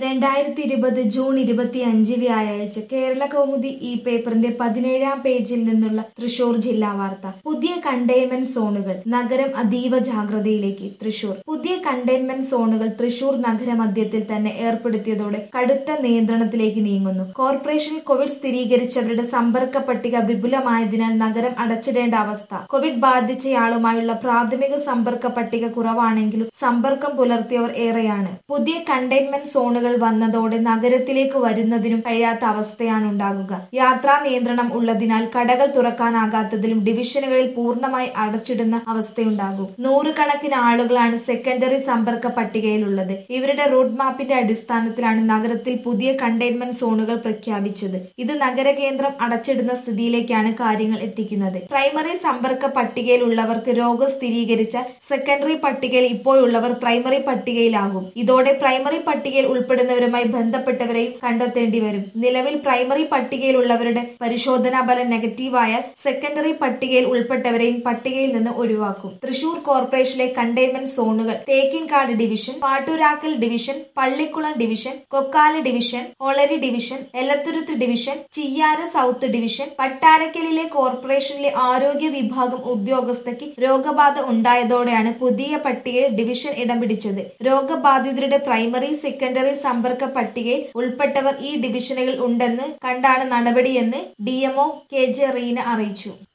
രണ്ടായിരത്തി ഇരുപത് ജൂൺ ഇരുപത്തിയഞ്ച് വ്യാഴാഴ്ച കേരള കൗമുദി ഈ പേപ്പറിന്റെ പതിനേഴാം പേജിൽ നിന്നുള്ള തൃശൂർ ജില്ലാ വാർത്ത പുതിയ കണ്ടെയ്ൻമെന്റ് സോണുകൾ നഗരം അതീവ ജാഗ്രതയിലേക്ക് തൃശൂർ പുതിയ കണ്ടെയ്ൻമെന്റ് സോണുകൾ തൃശൂർ നഗരമധ്യത്തിൽ തന്നെ ഏർപ്പെടുത്തിയതോടെ കടുത്ത നിയന്ത്രണത്തിലേക്ക് നീങ്ങുന്നു കോർപ്പറേഷനിൽ കോവിഡ് സ്ഥിരീകരിച്ചവരുടെ സമ്പർക്ക പട്ടിക വിപുലമായതിനാൽ നഗരം അടച്ചിടേണ്ട അവസ്ഥ കോവിഡ് ബാധിച്ചയാളുമായുള്ള പ്രാഥമിക സമ്പർക്ക പട്ടിക കുറവാണെങ്കിലും സമ്പർക്കം പുലർത്തിയവർ ഏറെയാണ് പുതിയ കണ്ടെയ്ൻമെന്റ് സോണുകൾ വന്നതോടെ നഗരത്തിലേക്ക് വരുന്നതിനും കഴിയാത്ത അവസ്ഥയാണ് ഉണ്ടാകുക യാത്രാ നിയന്ത്രണം ഉള്ളതിനാൽ കടകൾ തുറക്കാനാകാത്തതിലും ഡിവിഷനുകളിൽ പൂർണ്ണമായി അടച്ചിടുന്ന അവസ്ഥയുണ്ടാകും നൂറുകണക്കിന് ആളുകളാണ് സെക്കൻഡറി സമ്പർക്ക പട്ടികയിലുള്ളത് ഇവരുടെ റൂട്ട് മാപ്പിന്റെ അടിസ്ഥാനത്തിലാണ് നഗരത്തിൽ പുതിയ കണ്ടെയ്ൻമെന്റ് സോണുകൾ പ്രഖ്യാപിച്ചത് ഇത് നഗരകേന്ദ്രം അടച്ചിടുന്ന സ്ഥിതിയിലേക്കാണ് കാര്യങ്ങൾ എത്തിക്കുന്നത് പ്രൈമറി സമ്പർക്ക പട്ടികയിൽ ഉള്ളവർക്ക് രോഗം സ്ഥിരീകരിച്ച സെക്കൻഡറി പട്ടികയിൽ ഇപ്പോഴുള്ളവർ പ്രൈമറി പട്ടികയിലാകും ഇതോടെ പ്രൈമറി പട്ടികയിൽ ഉൾപ്പെടുന്നവരുമായി ബന്ധപ്പെട്ടവരെയും കണ്ടെത്തേണ്ടി വരും നിലവിൽ പ്രൈമറി പട്ടികയിലുള്ളവരുടെ പരിശോധനാ ഫലം നെഗറ്റീവായാൽ സെക്കൻഡറി പട്ടികയിൽ ഉൾപ്പെട്ടവരെയും പട്ടികയിൽ നിന്ന് ഒഴിവാക്കും തൃശൂർ കോർപ്പറേഷനിലെ കണ്ടെയ്ൻമെന്റ് സോണുകൾ Thekkinkadu division Pattoorakkal division Pallikkulam division Kokkala division Olari division Elathuruthu division Chiyyara South division പട്ടാരക്കലിലെ കോർപ്പറേഷനിലെ ആരോഗ്യ വിഭാഗം ഉദ്യോഗസ്ഥയ്ക്ക് രോഗബാധ ഉണ്ടായതോടെയാണ് പുതിയ പട്ടികയിൽ ഡിവിഷൻ ഇടം പിടിച്ചത് രോഗബാധിതരുടെ പ്രൈമറി സെക്കൻഡറി സമ്പർക്ക പട്ടികയിൽ ഉൾപ്പെട്ടവർ ഈ ഡിവിഷനുകൾ ഉണ്ടെന്ന് കണ്ടാണ് നടപടിയെന്ന് ഡിഎംഒ കെ ജെ റീന അറിയിച്ചു